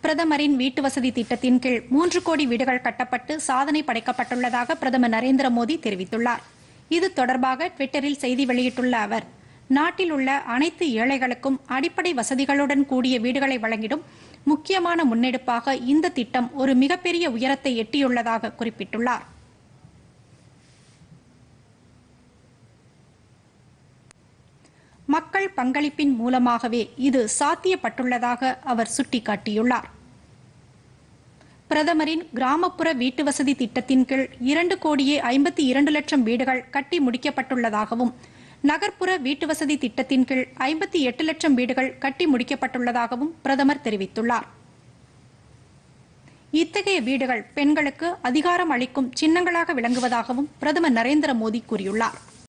பிரதமரின் வீட்டு வசதி திட்டத்தின் கீழ் மூன்று கோடி வீடுகள் கட்டப்பட்டு சாதனை படைக்கப்பட்டுள்ளதாக பிரதமர் நரேந்திர மோடி தெரிவித்துள்ளார் இது தொடர்பாக டுவிட்டரில் செய்தி வெளியிட்டுள்ள அவர் நாட்டில் உள்ள அனைத்து ஏழைகளுக்கும் அடிப்படை வசதிகளுடன் கூடிய வீடுகளை வழங்கிடும் முக்கியமான முன்னெடுப்பாக இந்த திட்டம் ஒரு மிகப்பெரிய உயரத்தை எட்டியுள்ளதாக குறிப்பிட்டுள்ளார் மக்கள் பங்களிப்பின் மூலமாகவே இது சாத்தியப்பட்டுள்ளதாக அவர் சுட்டிக்காட்டியுள்ளார் பிரதமரின் கிராமப்புற வீட்டு வசதி திட்டத்தின் கீழ் இரண்டு கோடியே ஐம்பத்தி இரண்டு லட்சம் வீடுகள் கட்டி முடிக்கப்பட்டுள்ளதாகவும் நகர்ப்புற வீட்டு வசதி திட்டத்தின் கீழ் ஐம்பத்தி எட்டு லட்சம் வீடுகள் கட்டி முடிக்கப்பட்டுள்ளதாகவும் பிரதமர் தெரிவித்துள்ளார் இத்தகைய வீடுகள் பெண்களுக்கு அதிகாரம் அளிக்கும் சின்னங்களாக விளங்குவதாகவும் பிரதமர் நரேந்திர மோடி கூறியுள்ளார்